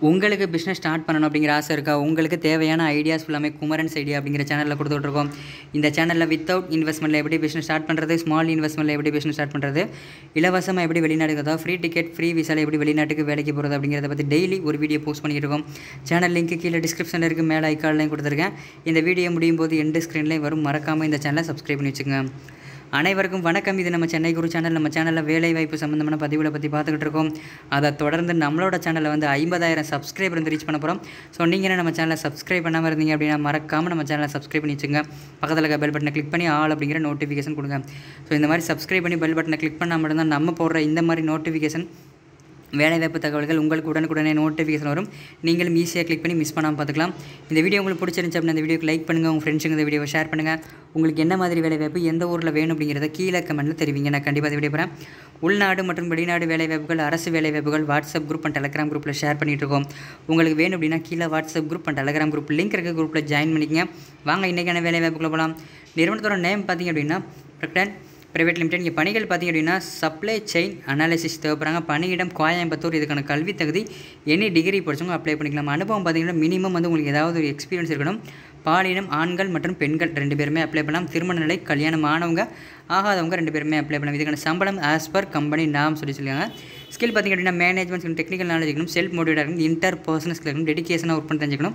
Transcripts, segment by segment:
உங்களுக்கு business start பண்ணணும் அப்படிங்கிற ஆசை இருக்கா உங்களுக்கு தேவையான ஐடியாஸ் ஃபுல்லாமே குமரன்ஸ் ஐடியா அப்படிங்கிற சேனலில் கொடுத்துட்ருக்கோம் இந்த சேனலில் வித்தவுட் இன்வெஸ்ட்மெண்ட்டில் எப்படி பிஸ்னஸ் ஸ்டார்ட் பண்ணுறது ஸ்மால் இன்வெஸ்ட்மெண்ட்டில் எப்படி பிஸ்னஸ் ஸ்டார்ட் பண்ணுறது இலவசமாக எப்படி வெளிநாட்டுக்கு அதாவது ஃப்ரீ டிக்கெட் ஃப்ரீ விசாவில் எப்படி வெளிநாட்டுக்கு வேலைக்கு போகிறது அப்படிங்கிறத பற்றி டெய்லி ஒரு வீடியோ போஸ்ட் பண்ணிட்டு இருக்கோம் சேனல் லிங்க் கீழே டிஸ்கிரிப்ஷனில் இருக்குது மேலே ஐக்கார்லையும் கொடுத்துருக்கேன் இந்த வீடியோ முடியும் போது எண்டு ஸ்க்ரீன்லேயும் வரும் மறக்காமல் இந்த சேனலை சப்ஸ்கிரைப் பண்ணி வச்சுக்கோங்க அனைவருக்கும் வணக்கம் இது நம்ம சென்னை குரு சேனல் நம்ம சேனலில் வேலை வாய்ப்பு சம்மந்தமான பதிவுகளை பற்றி பார்த்துக்கிட்டு இருக்கோம் அதை தொடர்ந்து நம்மளோட சேனலில் வந்து ஐம்பதாயிரம் சப்ஸ்கிரைபர் வந்து ரீச் பண்ண போகிறோம் ஸோ நீங்கள் என்ன நம்ம சேனலை சப்ஸ்கிரைப் பண்ணாமல் இருந்தீங்க அப்படின்னா மறக்காமல் நம்ம சேனலை சப்ஸ்கிரைப் பண்ணி வச்சுங்க பக்கத்தில் இருக்க பெல் பட்டனை கிளிக் பண்ணி ஆல் அப்படிங்கிற நோட்டிஃபிகேஷன் கொடுங்க ஸோ இந்த மாதிரி சப்ஸ்கிரைப் பண்ணி பெல் பட்டனை கிளிக் பண்ணால் மட்டும்தான் நம்ம போடுற இந்த மாதிரி நோட்டிஃபிகேஷன் வேலைவாய்ப்பு தகவல்கள் உங்களுக்கு உடனுக்குடனே நோட்டிஃபிகேஷன் வரும் நீங்களும் ஈஸியாக கிளிக் பண்ணி மிஸ் பண்ணாமல் பார்த்துக்கலாம் இந்த வீடியோ உங்களுக்கு பிடிச்சிருந்துச்சு அப்படின்னா இந்த வீடியோக்கு லைக் பண்ணுங்கள் உங்கள் ஃப்ரெண்ட்ஸுங்க இந்த வீடியோவை ஷேர் பண்ணுங்கள் உங்களுக்கு என்ன மாதிரி வேலைவாய்ப்பு எந்த ஊரில் வேணும் அப்படிங்கிறத கீழே கமெண்ட்டில் தெரிவிங்க நான் கண்டிப்பாக இந்த வீடியோ போகிறேன் உள்நாடு மற்றும் வெளிநாடு வேலைவாய்ப்புகள் அரசு வேலைவாய்ப்புகள் வாட்ஸ்அப் குரூப் அண்ட் டெலகிராம் குரூப்பில் ஷேர் பண்ணிட்டு இருக்கோம் உங்களுக்கு வேணும் அப்படின்னா கீழே WhatsApp group and Telegram group link இருக்க குரூப்பில் ஜாயின் பண்ணிக்கங்க வாங்க இன்றைக்கான வேலைவாய்ப்புகளை போகலாம் நிறுவனத்தோட நேம் பார்த்தீங்க அப்படின்னா பிரக்டன் ப்ரைவேட் லிமிடெட் இங்கே பணிகள் பார்த்திங்க அப்படின்னா சப்ளை செயின் அனாலிசிஸ் தேவைப்படுறாங்க பணியிடம் கோயம்புத்தூர் இதுக்கான கல்வி தகுதி எனி டிகிரி படிச்சவங்க அப்ளை பண்ணிக்கலாம் அனுபவம் பார்த்திங்கன்னா மினிமம் வந்து உங்களுக்கு ஏதாவது ஒரு எக்ஸ்பீரியன்ஸ் இருக்கணும் பாலினம் ஆண்கள் மற்றும் பெண்கள் ரெண்டு பேருமே அப்ளை பண்ணலாம் திருமண நிலை கல்யாணம் ஆனவங்க ஆகாதவங்க ரெண்டு பேருமே அப்ளை பண்ணலாம் இதுக்கான சம்பளம் ஆஸ் பர் கம்பெனி நாம் சொல்லி சொல்லுவாங்க ஸ்கில் பார்த்திங்க அப்படின்னா மேனேஜ்மெண்ட் டெக்னிக்கல் நாலேஜ் இருக்கணும் செல்ஃப் மோட்டிவேட்டாக இருக்கணும் இன்டர் பர்சனல் ஸ்கில் இருக்கணும் டெடிகேஷனாக ஒர்க் பண்ணி தெரிஞ்சுக்கணும்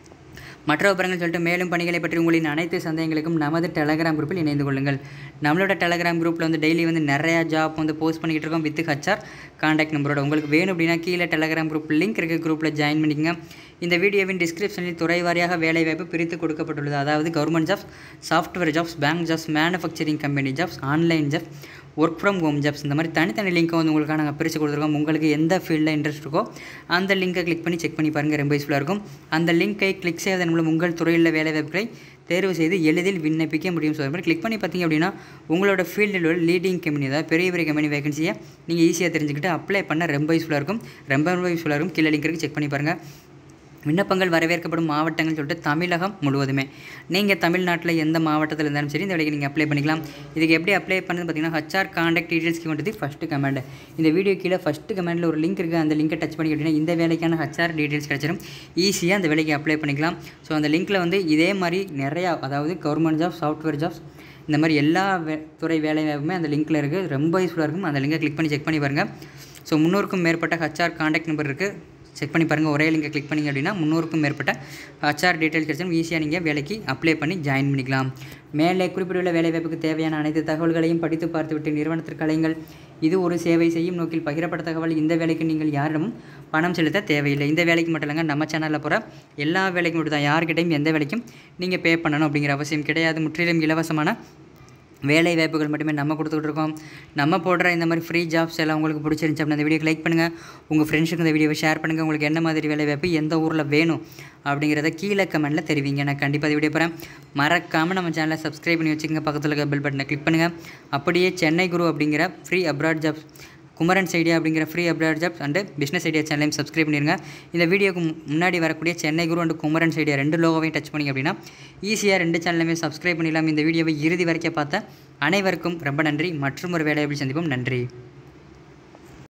மற்ற விவரங்கள் சொல்லிட்டு மேலும் பணிகளை பற்றி உங்களின் அனைத்து சந்தேகங்களுக்கும் நமது டெலகிராம் குரூப்பில் இணைந்து கொள்ளுங்கள் நம்மளோட டெலகிராம் குரூப்பில் வந்து டெய்லி வந்து நிறையா ஜாப் வந்து போஸ்ட் பண்ணிக்கிட்டு இருக்கோம் வித் ஹச்ஆர் காண்டாக்ட் நம்பரோட உங்களுக்கு வேணும் அப்படின்னா கீழே டெலகிராம் குரூப் லிங்க் இருக்க குரூப்பில் ஜாயின் பண்ணிக்கங்க இந்த வீடியோவின் டிஸ்கிரிப்ஷனில் துறை வாரியாக வேலைவாய்ப்பு பிரித்து கொடுக்கப்பட்டுள்ளது அதாவது government jobs software jobs bank jobs manufacturing company jobs online jobs work from home jobs இந்த மாதிரி தனித்தனி லிங்க்கை வந்து உங்களுக்காக நாங்கள் பிரித்து கொடுத்துருக்கோம் உங்களுக்கு எந்த ஃபீல்டில் இன்ட்ரெஸ்ட் இருக்கோ அந்த லிங்கை கிளிக் பண்ணி செக் பண்ணி பாருங்கள் ரொம்ப யூஸ்ஃபுல்லாக இருக்கும் அந்த லிங்கை கிளிக் செய்வதன் மூலம் உங்கள் துறையில் வேலைவாய்ப்புகளை தேர்வு செய்து எளிதில் விண்ணப்பிக்க முடியும் ஸோ மாதிரி கிளிக் பண்ணி பார்த்தீங்க அப்படின்னா உங்களோட ஃபீல்டில் உள்ள லீடிங் கம்பெனி அதாவது பெரிய பெரிய கம்பெனி வேகன்சியை நீங்கள் ஈஸியாக தெரிஞ்சுக்கிட்டு அப்ளை பண்ண ரொம்ப யூஸ்ஃபுல்லாக இருக்கும் ரொம்ப ரொம்ப யூஸ்ஃபுல்லாக இருக்கும் கீழே லிங்க் இருக்குது செக் பண்ணி பாருங்கள் விண்ணப்பங்கள் வரவேற்கப்படும் மாவட்டங்கள் சொல்லிட்டு தமிழகம் முழுவதுமே நீங்கள் தமிழ்நாட்டில் எந்த மாவட்டத்தில் இருந்தாலும் சரி இந்த வேலைக்கு நீங்கள் அப்ளை பண்ணிக்கலாம் இதுக்கு எப்படி அப்ளை பண்ணுறது பார்த்தீங்கன்னா ஹச்ஆர் காண்டாக்ட் டீடைல்ஸ்க்கு வந்துட்டு ஃபஸ்ட்டு கமெண்ட் இந்த வீடியோ கீழே ஃபஸ்ட்டு கமெண்டில் ஒரு லிங்க் இருக்குது அந்த லிங்கை டச் பண்ணி அப்படின்னா இந்த வேலைக்கான ஹச்ஆர் டீடைல்ஸ் கிடச்சிடும் ஈஸியாக அந்த வேலைக்கு அப்ளை பண்ணிக்கலாம் ஸோ அந்த லிங்க்கில் வந்து இதே மாதிரி நிறையா அதாவது கவர்மெண்ட் ஜாப் சாஃப்ட்வேர் ஜாப்ஸ் இந்த மாதிரி எல்லா வே துறை வேலைவாய்ப்புமே அந்த லிங்க்கில் இருக்குது ரொம்ப யூஸ்ஃபுல்லாக இருக்கும் அந்த லிங்கை கிளிக் பண்ணி செக் பண்ணி பாருங்கள் ஸோ முந்நூறுக்கும் மேற்பட்ட ஹச்ஆர் காண்டாக்ட் நம்பர் இருக்குது செக் பண்ணி பாருங்கள் ஒரே லிங்கை கிளிக் பண்ணிங்க அப்படின்னா முந்நூறுக்கும் மேற்பட்ட ஹச்ஆர் டீட்டெயில் கிடைச்சாலும் ஈஸியாக நீங்கள் வேலைக்கு அப்ளை பண்ணி ஜாயின் பண்ணிக்கலாம் மேலே குறிப்பிட்டுள்ள வேலைவாய்ப்புக்கு தேவையான அனைத்து தகவல்களையும் படித்து பார்த்துவிட்டு நிறுவனத்திற்கு அலையுங்கள் இது ஒரு சேவை செய்யும் நோக்கில் பகிரப்பட்ட தகவல் இந்த வேலைக்கு நீங்கள் யாரிடமும் பணம் செலுத்த தேவையில்லை இந்த வேலைக்கு மட்டும் இல்லைங்க நம்ம சேனலில் போகிற எல்லா வேலைக்கும் மட்டும் தான் யார்கிட்டையும் எந்த வேலைக்கும் நீங்கள் பே பண்ணணும் அப்படிங்கிற அவசியம் கிடையாது முற்றிலும் இலவசமான வேலை வாய்ப்புகள் மட்டுமே நம்ம கொடுத்துக்கிட்டு இருக்கோம் நம்ம போடுற இந்த மாதிரி ஃப்ரீ ஜாப்ஸ் எல்லாம் உங்களுக்கு பிடிச்சிருந்துச்சு அப்படின்னா இந்த வீடியோக்கு லைக் பண்ணுங்கள் உங்கள் ஃப்ரெண்ட்ஸுக்கு இந்த வீடியோவை ஷேர் பண்ணுங்கள் உங்களுக்கு என்ன மாதிரி வேலை வாய்ப்பு எந்த ஊரில் வேணும் அப்படிங்கிறத கீழே கமெண்ட்டில் தெரிவிங்க நான் கண்டிப்பாக இந்த வீடியோ போகிறேன் மறக்காமல் நம்ம சேனலை சப்ஸ்கிரைப் பண்ணி வச்சுக்கோங்க பக்கத்தில் இருக்க பெல் பட்டனை கிளிக் பண்ணுங்கள் அப்படியே சென்னை குரு அப்படிங்கிற free abroad jobs Kumarans idea அப்படிங்கிற free abroad jobs and business idea சேனலையும் சப்ஸ்கிரைப் பண்ணிடுங்க இந்த வீடியோக்கு முன்னாடி வரக்கூடிய சென்னை குரு அண்டு குமரன்ஸ் ஐடியா ரெண்டு லோகோவையும் டச் பண்ணிங்க அப்படின்னா ஈஸியாக ரெண்டு சேனலுமே சப்ஸ்கிரைப் பண்ணிடலாம் இந்த வீடியோவை இறுதி வரைக்கும் பார்த்த அனைவருக்கும் ரொம்ப நன்றி மற்றும் ஒரு வேலையை சந்திப்போம் நன்றி